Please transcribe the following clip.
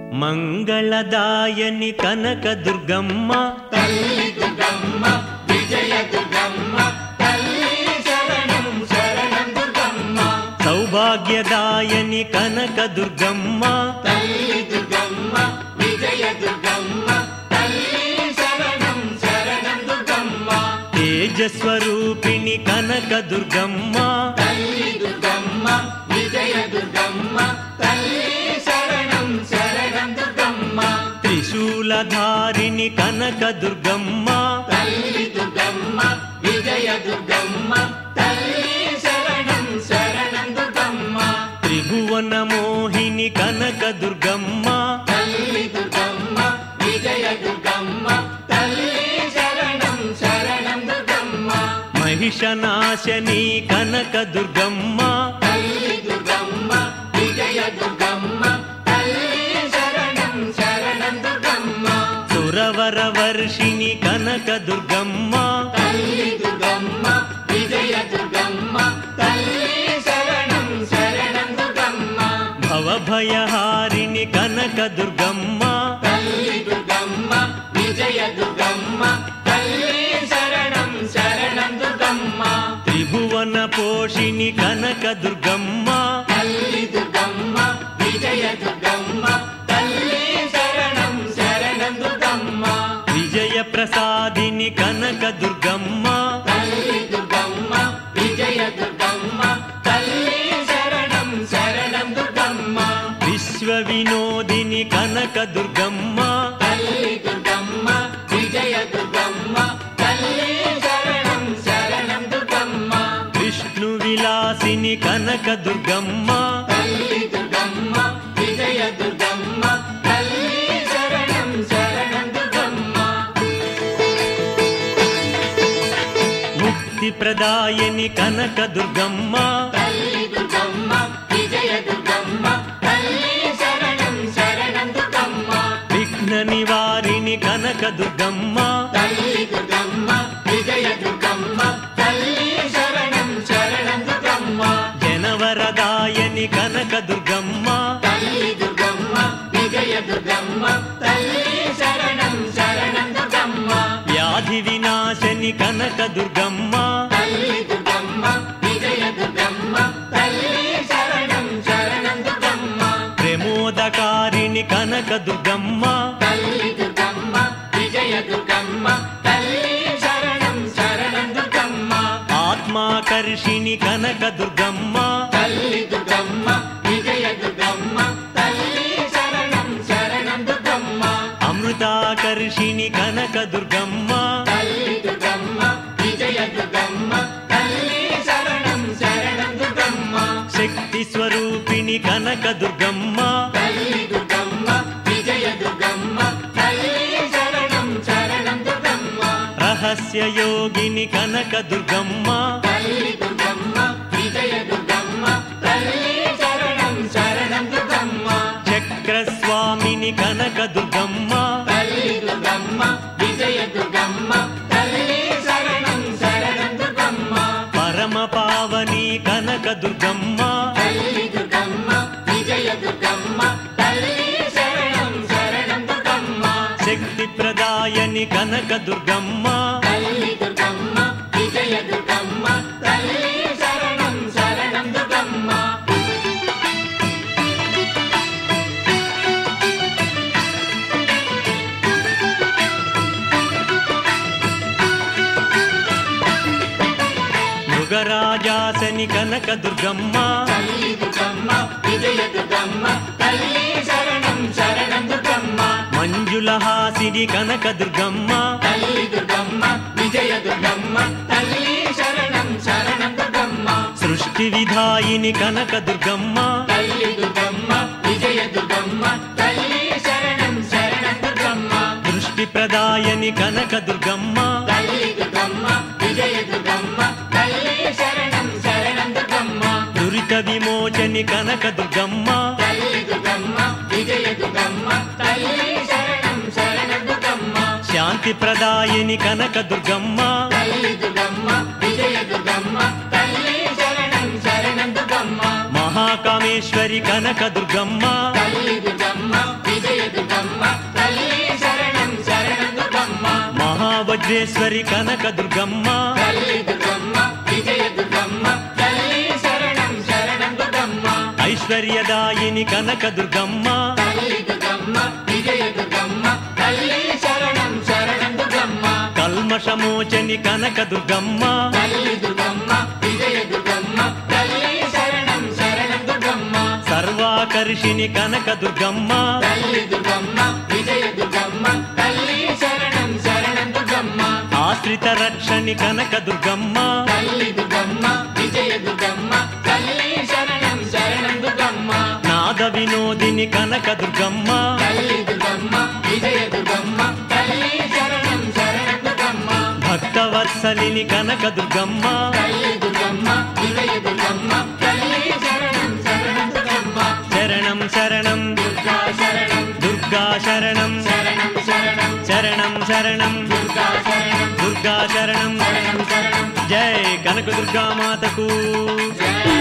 మంగళదాయని కనక దుర్గమ్మ తల్లి దుర్గమ్మ విజయ దుర్గమ్మ తల్లి శరణం శరణం దుర్గమ్మ సౌభాగ్యదాయని కనక దుర్గమ్మ తల్లి దుర్గమ్మ విజయ దుర్గమ్మ తల్లి శరణం శరణం దుర్గమ్మ తేజస్వరూపిణి కనక దుర్గమ్మ తల్లి దుర్గమ్మ విజయ దుర్గమ్మ తల్లి శరణం శరణం దుర్గమ్మ త్రిశూలధారిణి కనక దుర్గమ్మ తల్లి దుర్గమ్మ విజయ దుర్గమ్మ తల్లి శరణం శరణం దుర్గమ్మ త్రిభువన మోహిని కనక దుర్గమ్మ తల్లి దుర్గమ్మ విజయ దుర్గమ్మ తల్లి శరణం శరణం దుర్గమ్మ మహిషనాశని కనక దుర్గమ్మ తల్లి దుర్గమ్మ విజయ దుర్గమ్మ తల్లి శరణం శరణం దుర్గమ్మ సురవర వర్షిణి కనక దుర్గమ్మ తల్లి దుర్గమ్మ విజయ దుర్గమ్మ తల్లి శరణం శరణం దుర్గమ్మ భవభయహారిణి కనక దుర్గమ్మ తల్లి దుర్గమ్మ విజయ దుర్గమ్మ తల్లి శరణం శరణం దుర్గమ్మ త్రిభువన పోషిణి కనక దుర్గమ్మ తల్లి దుర్గమ్మ విజయ దుర్గమ్మ తల్లి శరణం శరణం దుర్గమ్మ విజయ ప్రసాదిని కనక దుర్గమ్మ తల్లి దుర్గమ్మ విజయ దుర్గమ్మ తల్లి శరణం శరణం దుర్గమ్మ విశ్వ వినోదిని కనక దుర్గమ్మ తల్లి దుర్గమ్మ విజయ దుర్గమ్మ తల్లి శరణం శరణం దుర్గమ్మ విష్ణు విలాసిని కనక దుర్గమ్మ తల్లి దుర్గమ్మ విజయ దుర్గమ్మ తల్లి శరణం శరణం దుర్గమ్మ ముక్తి ప్రదాయని కనక దుర్గమ్మ తల్లి దుర్గమ్మ విజయ దుర్గమ్మ తల్లి శరణం శరణం దుర్గమ్మ విఘ్న నివారిణి కనక దుర్గమ్మ తల్లి దుర్గమ్మ విజయ దుర్గమ్మ తల్లి శరణం శరణం దుర్గమ్మ జనవరదాయని కనక దుర్గమ్మ తల్లి దుర్గమ్మ విజయ దుర్గమ్మ తల్లి శరణం శరణం దుర్గమ్మ వ్యాధి వినాశని కనక దుర్గమ్మ తల్లి దుర్గమ్మ విజయ దుర్గమ్మ తల్లి శరణం శరణం దుర్గమ్మ ప్రమోదకారిణి కనక దుర్గమ్మ తల్లి దుర్గమ్మ విజయ దుర్గమ్మ తల్లి శరణం శరణం దుర్గమ్మ ఆత్మాకర్షిణి కనక దుర్గమ్మ తల్లి దుర్గమ్మ విజయ దుర్గమ్మ తల్లి శరణం శరణం దుర్గమ్మ అమృతాకర్షిణి కనక దుర్గమ్మ తల్లి దుర్గమ్మ విజయ దుర్గమ్మ తల్లి శరణం శరణం దుర్గమ్మ శక్తి స్వరూపిణి కనక దుర్గమ్మ తల్లి దుర్గమ్మ విజయ దుర్గమ్మ తల్లి శరణం శరణం దుర్గమ్మ రహస్య యోగిని కనక దుర్గమ్మ తల్లి దుర్గమ్మ విజయ దుర్గమ్మ తల్లి శరణం శరణం దుర్గమ్మ చక్రస్వామిని కనక దుర్గమ్మ తల్లి దుర్గమ్మ విజయ దుర్గమ్మ తల్లి శరణం శరణం దుర్గమ్మ పరమ పావని కనక దుర్గమ్మ తల్లి దుర్గమ్మ విజయ దుర్గమ్మ తల్లి శరణం శరణం దుర్గమ్మ శక్తి ప్రదాయని కనక దుర్గమ్మ తల్లి దుర్గమ్మ విజయ దుర్గమ్మ తల్లి శరణం శరణం దుర్గమ్మ మృగరాజాసని కనక దుర్గమ్మ తల్లి దుర్గమ్మ విజయ దుర్గమ్మ తల్లి శరణం శరణం దుర్గమ్మ మంజులహాసిని కనక దుర్గమ్మ తల్లి దుర్గమ్మ విజయ దుర్గమ్మ తల్లి శరణం శరణం దుర్గమ్మ సృష్టి విధాయిని కనక దుర్గమ్మ తల్లి దుర్గమ్మ విజయ దుర్గమ్మ తల్లి శరణం శరణం దుర్గమ్మ దృష్టి ప్రదాయని కనక దుర్గమ్మ తల్లి దుర్గమ్మ విజయ దుర్గమ్మ తల్లి శరణం శరణం దుర్గమ్మ దురిత విమోచని కనక దుర్గమ్మ తల్లి దుర్గమ్మ విజయ దుర్గమ్మ తల్లి శరణం శరణం దుర్గమ్మ శాంతి ప్రదాయని కనక దుర్గమ్మ తల్లి దుర్గమ్మ విజయ దుర్గమ్మ తల్లి శరణం శరణం దుర్గమ్మ మహాకామేశ్వరి మహావజ్రేశ్వరి కనక దుర్గమ్మ తల్లి దుర్గమ్మ విజయ దుర్గమ్మ తల్లి శరణం శరణం దుర్గమ్మ మహావజ్రేశ్వరి కనక దుర్గమ్మ తల్లి దుర్గమ్మ విజయ దుర్గమ్మ తల్లి శరణం శరణం దుర్గమ్మ ఐశ్వర్యదాయిని కనక దుర్గమ్మ తల్లి దుర్గమ్మ విజయ దుర్గమ్మ తల్లి శరణం శరణం దుర్గమ్మ కల్మషమోచని కనక దుర్గమ్మ తల్లి దుర్గమ్మ విజయ దుర్గమ్మ తల్లి శరణం శరణం దుర్గమ్మ సర్వాకర్షిణి కనక దుర్గమ్మ తల్లి దుర్గమ్మ విజయ దుర్గమ్మ తల్లి శరణం శరణం దుర్గమ్మ ఆశ్రిత రక్షణి కనక దుర్గమ్మ తల్లి దుర్గమ్మ విజయ దుర్గమ్మ తల్లి శరణం శరణం దుర్గమ్మ నాద వినోదిని కనక దుర్గమ్మ తల్లి దుర్గమ్మ విజయ దుర్గమ్మ తల్లి శరణం శరణం దుర్గమ్మ భక్తవత్సలిని కనక దుర్గమ్మ తల్లి దుర్గమ్మ విజయ దుర్గమ్మ తల్లి శరణం శరణం దుర్గమ్మ శరణం శరణం దుర్గా శరణం దుర్గా శరణం శరణం శరణం శరణం శరణం దుర్గా శరణం దుర్గా శరణం శరణం శరణం జై కనక దుర్గా మాతకు జయ